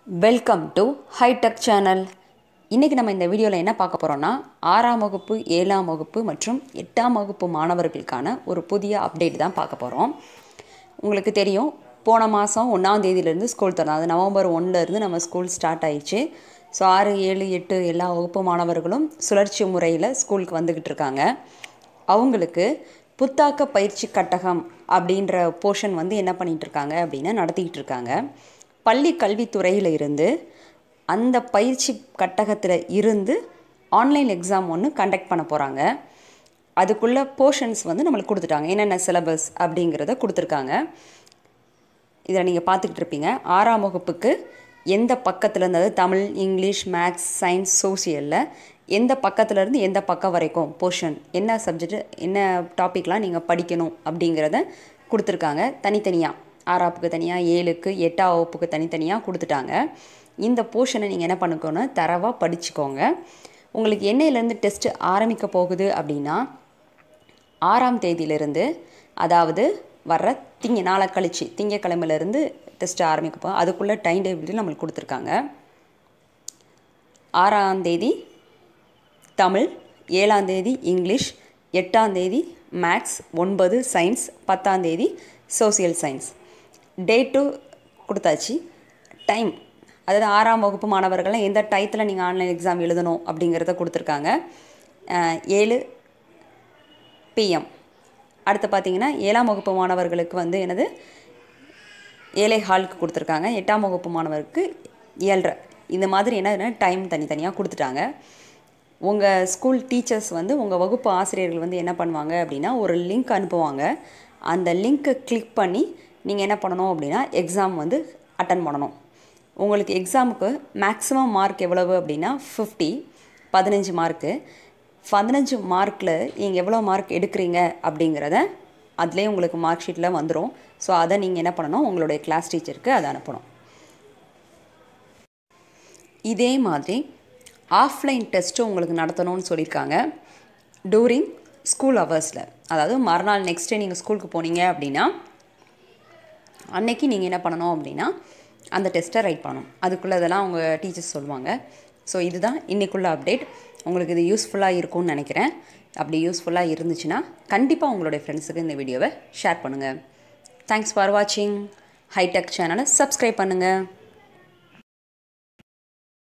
welcome to hitech channel இன்றைக்கி நம்ம இந்த வீடியோவில் என்ன பார்க்க போகிறோம்னா ஆறாம் வகுப்பு ஏழாம் வகுப்பு மற்றும் எட்டாம் வகுப்பு மாணவர்களுக்கான ஒரு புதிய அப்டேட் தான் பார்க்க போகிறோம் உங்களுக்கு தெரியும் போன மாதம் ஒன்றாம் தேதியிலேருந்து ஸ்கூல் திறந்தோம் அது நவம்பர் ஒன்றுலேருந்து நம்ம ஸ்கூல் ஸ்டார்ட் ஆயிடுச்சு ஸோ ஆறு ஏழு எட்டு எல்லா வகுப்பு மாணவர்களும் சுழற்சி முறையில் ஸ்கூலுக்கு வந்துக்கிட்டு இருக்காங்க அவங்களுக்கு புத்தாக்க பயிற்சி கட்டகம் அப்படின்ற போர்ஷன் வந்து என்ன பண்ணிகிட்டு இருக்காங்க அப்படின்னா நடத்திக்கிட்டு இருக்காங்க பள்ளி கல்வித்துறையில் இருந்து அந்த பயிற்சி கட்டகத்தில் இருந்து ஆன்லைன் எக்ஸாம் ஒன்று கண்டக்ட் பண்ண போகிறாங்க அதுக்குள்ள போர்ஷன்ஸ் வந்து நம்மளுக்கு கொடுத்துட்டாங்க என்னென்ன சிலபஸ் அப்படிங்கிறத கொடுத்துருக்காங்க இதில் நீங்கள் பார்த்துக்கிட்டு இருப்பீங்க ஆறாம் வகுப்புக்கு எந்த பக்கத்தில் இருந்து அதாவது தமிழ் இங்கிலீஷ் மேக்ஸ் சயின்ஸ் சோசியலில் எந்த பக்கத்துலேருந்து எந்த பக்கம் வரைக்கும் போர்ஷன் என்ன சப்ஜெக்ட் என்ன டாப்பிக்லாம் நீங்கள் படிக்கணும் அப்படிங்கிறத கொடுத்துருக்காங்க தனித்தனியாக ஆறாப்புக்கு தனியாக ஏழுக்கு எட்டாம் வகுப்புக்கு தனித்தனியாக கொடுத்துட்டாங்க இந்த போர்ஷனை நீங்கள் என்ன பண்ணிக்கோன்னா தரவாக படிச்சுக்கோங்க உங்களுக்கு என்னையிலேருந்து டெஸ்ட்டு ஆரம்பிக்க போகுது அப்படின்னா ஆறாம் தேதியிலிருந்து அதாவது வர்ற திங்க நாளை கழிச்சு திங்கக்கிழமையிலேருந்து டெஸ்ட் ஆரம்பிக்க போகும் அதுக்குள்ளே டைம் டேபிள் நம்மளுக்கு கொடுத்துருக்காங்க ஆறாம் தேதி தமிழ் ஏழாம் தேதி இங்கிலீஷ் எட்டாம் தேதி மேக்ஸ் ஒன்பது சயின்ஸ் பத்தாம் தேதி சோசியல் சயின்ஸ் டேட்டு கொடுத்தாச்சு டைம் அதாவது ஆறாம் வகுப்பு மாணவர்கள்லாம் எந்த டயத்தில் நீங்கள் ஆன்லைன் எக்ஸாம் எழுதணும் அப்படிங்கிறத கொடுத்துருக்காங்க அஹ், ஏழு பிஎம் அடுத்து பார்த்தீங்கன்னா ஏழாம் வகுப்பு மாணவர்களுக்கு வந்து என்னது ஏழை ஹாலுக்கு கொடுத்துருக்காங்க எட்டாம் வகுப்பு மாணவருக்கு ஏழ்ரை இந்த மாதிரி என்ன டைம் தனித்தனியாக கொடுத்துட்டாங்க உங்கள் ஸ்கூல் டீச்சர்ஸ் வந்து உங்கள் வகுப்பு ஆசிரியர்கள் வந்து என்ன பண்ணுவாங்க அப்படின்னா ஒரு லிங்க் அனுப்புவாங்க அந்த லிங்க்கை கிளிக் பண்ணி நீங்கள் என்ன பண்ணணும் அப்படின்னா எக்ஸாம் வந்து அட்டன் பண்ணணும் உங்களுக்கு எக்ஸாமுக்கு மேக்ஸிமம் மார்க் எவ்வளவு அப்படின்னா ஃபிஃப்டி பதினஞ்சு மார்க்கு பதினஞ்சு மார்க்கில் நீங்கள் எவ்வளோ மார்க் எடுக்கிறீங்க அப்படிங்கிறத அதுலேயே உங்களுக்கு மார்க் ஷீட்டில் வந்துடும் ஸோ அதை நீங்கள் என்ன பண்ணணும் உங்களுடைய கிளாஸ் டீச்சருக்கு அதை அனுப்பணும் இதே மாதிரி ஆஃப்லைன் டெஸ்ட்டும் உங்களுக்கு நடத்தணும்னு சொல்லியிருக்காங்க டூரிங் ஸ்கூல் ஹவர்ஸில் அதாவது மறுநாள் நெக்ஸ்ட் டே நீங்கள் ஸ்கூலுக்கு போனீங்க அப்படின்னா அன்னைக்கு நீங்கள் என்ன பண்ணணும் அப்படின்னா அந்த டெஸ்ட்டை ரைட் பண்ணணும் அதுக்குள்ளே இதெல்லாம் அவங்க டீச்சர்ஸ் சொல்லுவாங்க ஸோ இதுதான் இன்றைக்குள்ள அப்டேட் உங்களுக்கு இது யூஸ்ஃபுல்லாக இருக்கும்னு நினைக்கிறேன் அப்படி யூஸ்ஃபுல்லாக இருந்துச்சுன்னா கண்டிப்பாக உங்களுடைய ஃப்ரெண்ட்ஸுக்கு இந்த வீடியோவை ஷேர் பண்ணுங்கள் தேங்க்ஸ் ஃபார் வாட்சிங் ஹைடெக் சேனலை சப்ஸ்கிரைப் பண்ணுங்கள்